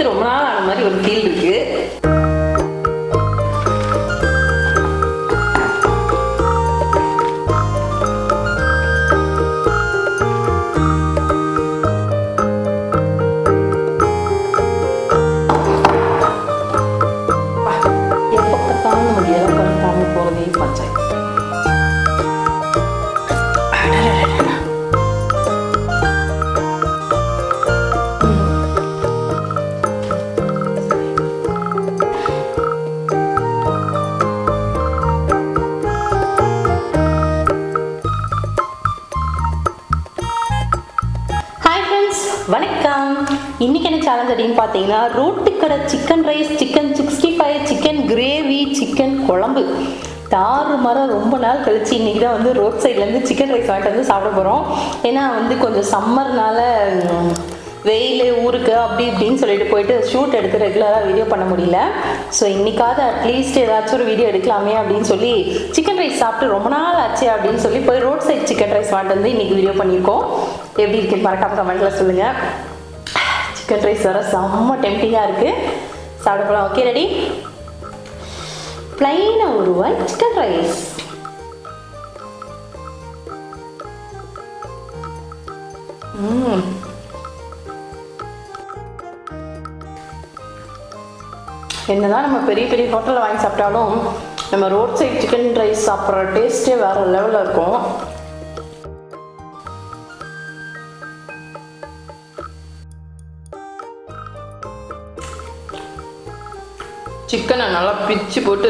ரொம்ப நாள் ஆன மாதிரி ஒரு ஃபீல் இருக்கு எப்போ பார்த்தாலும் நம்ம இலை பறக்காமல் போகிறதே பஞ்சாயத்து ஹாய் ஃப்ரெண்ட்ஸ் வணக்கம் இன்னைக்கு என்ன சேலஞ்ச் அப்படின்னு பார்த்தீங்கன்னா ரோட்டு கடை chicken rice chicken sixty five chicken gravy chicken குழம்பு தாறு மரம் ரொம்ப நாள் கழிச்சு இன்னைக்கு தான் வந்து ரோட் சைட்லேருந்து சிக்கன் ரைஸ் வாங்கிட்டு வந்து சாப்பிட போகிறோம் ஏன்னா வந்து கொஞ்சம் சம்மர்னால வெயில் ஊருக்கு அப்படி இப்படின்னு சொல்லிட்டு போயிட்டு ஷூட் எடுத்து ரெகுலராக வீடியோ பண்ண முடியல ஸோ இன்னைக்காவது அட்லீஸ்ட் ஏதாச்சும் ஒரு வீடியோ எடுக்கலாமே அப்படின்னு சொல்லி சிக்கன் ரைஸ் சாப்பிட்டு ரொம்ப நாள் ஆச்சு அப்படின்னு சொல்லி போய் ரோட் சைட் சிக்கன் ரைஸ் வாங்கிட்டு வந்து இன்னைக்கு வீடியோ பண்ணியிருக்கோம் எப்படி இருக்குன்னு மறக்காம கமெண்ட்ல சொல்லுங்க சிக்கன் ரைஸ் வர செம்ம டெம்டிங்காக இருக்கு சாப்பிட போகலாம் ஓகே ரெடி பிளைனாக ஒரு ரூபாய் சிக்கன் ரைஸ் ம் என்னதான் நம்ம பெரிய பெரிய ஹோட்டலில் வாங்கி சாப்பிட்டாலும் நம்ம ரோட் சைட் சிக்கன் ரைஸ் சாப்பிட்ற டேஸ்ட்டே வேற லெவலில் இருக்கும் சிக்கனை நல்லா பிச்சு போட்டு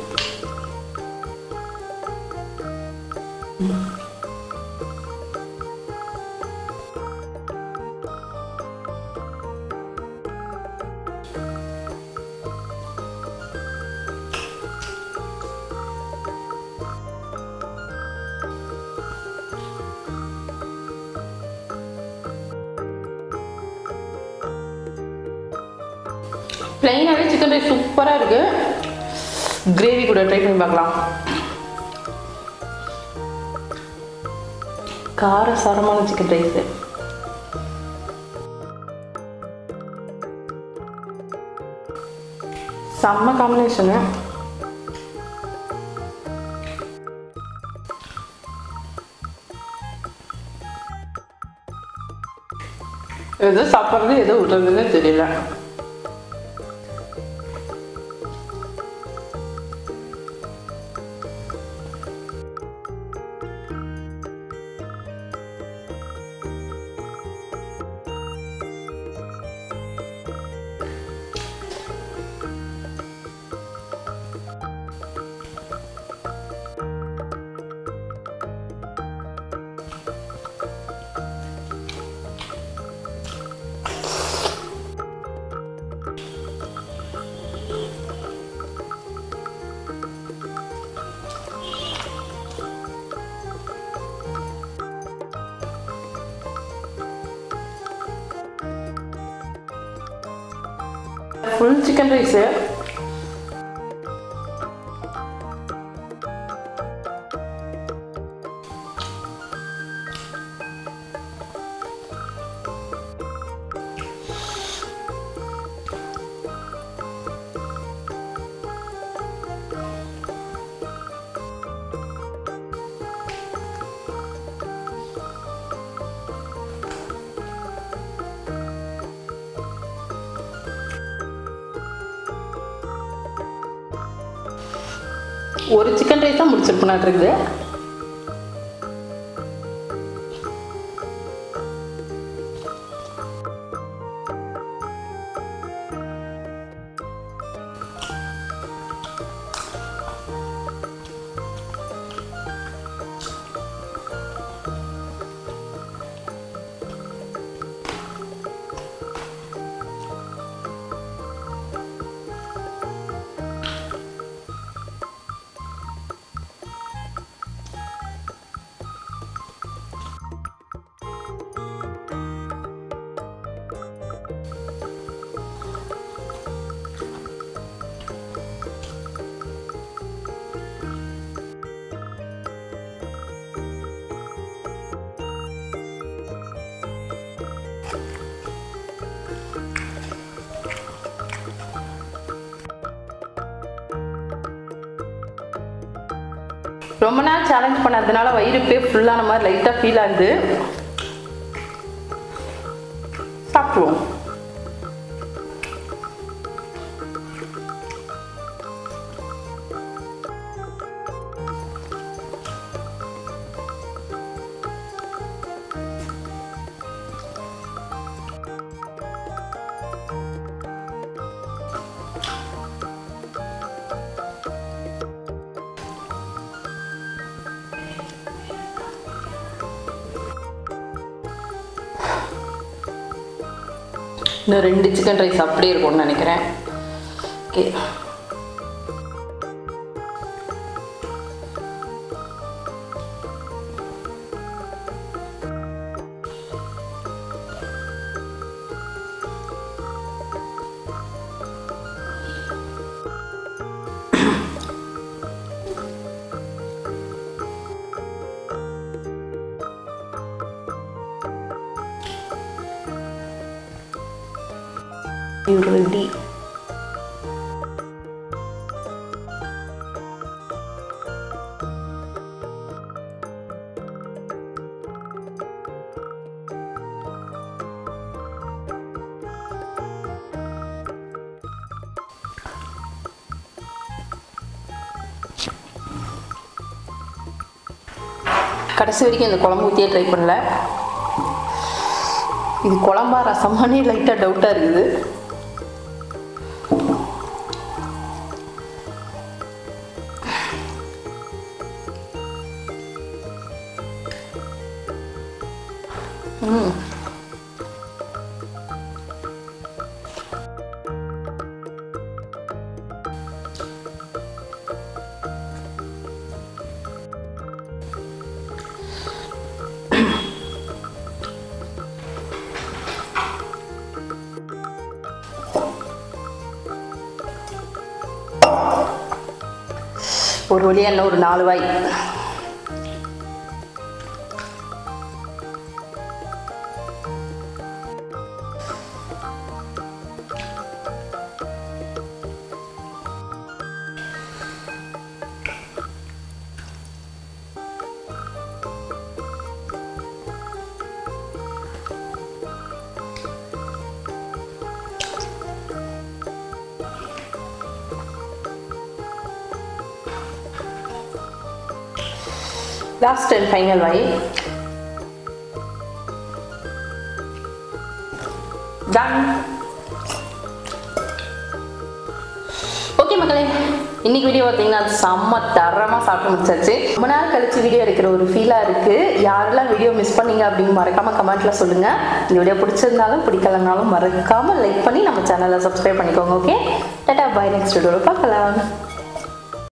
பிளைனாகவே சிக்கன் ரைஸ் சூப்பராக இருக்கு கிரேவி கூட ட்ரை பண்ணி பார்க்கலாம் கார சாரமான சிக்கன் ரைஸ் செம்ம காம்பினேஷனு எது சாப்பிட்றது எது விட்டுறதுன்னு தெரியல ஃபுல் சிக்கன் ரைஸு ஒரு சிக்கன் ரைஸ் தான் முடிச்சிருப்பேன் இருக்குது ரொம்ப நாள் சேலஞ்ச் பண்ணதுனால வயிறு இப்பே ஃபுல்லான மாதிரி லைட்டாக ஃபீல் ஆகுது சாப்பிடுவோம் இன்னும் ரெண்டு சிக்கன் ரைஸ் அப்படியே இருக்கும்னு நினைக்கிறேன் ஓகே ரெடி கடைசி வரைக்கும் இந்த குழம்பு ஊற்றியே ட்ரை பண்ணல இது குழம்பா ரசமானே லைட்டாக டவுட்டாக இருக்குது ம் ஒரு வழியாக இன்னும் ஒரு நாலு வாய் லாஸ்ட் அண்ட் ஃபைனல் வாய் டன் ஓகே மக்களே இன்னைக்கு வீடியோ பார்த்தீங்கன்னா செம்ம தரமாக சாப்பிட்டு முடிச்சாச்சு ரொம்ப நாள் கழிச்சு வீடியோ எடுக்கிற ஒரு ஃபீலாக இருக்குது யாரெல்லாம் வீடியோ மிஸ் பண்ணீங்க அப்படின்னு மறக்காமல் கமெண்ட்டில் சொல்லுங்கள் இந்த வீடியோ பிடிச்சிருந்தாலும் பிடிக்கலனாலும் மறக்காமல் லைக் பண்ணி நம்ம சேனலை சப்ஸ்கிரைப் பண்ணிக்கோங்க ஓகே டாட்டா பாய் நெக்ஸ்ட் வீடியோவில் பார்க்கலாம்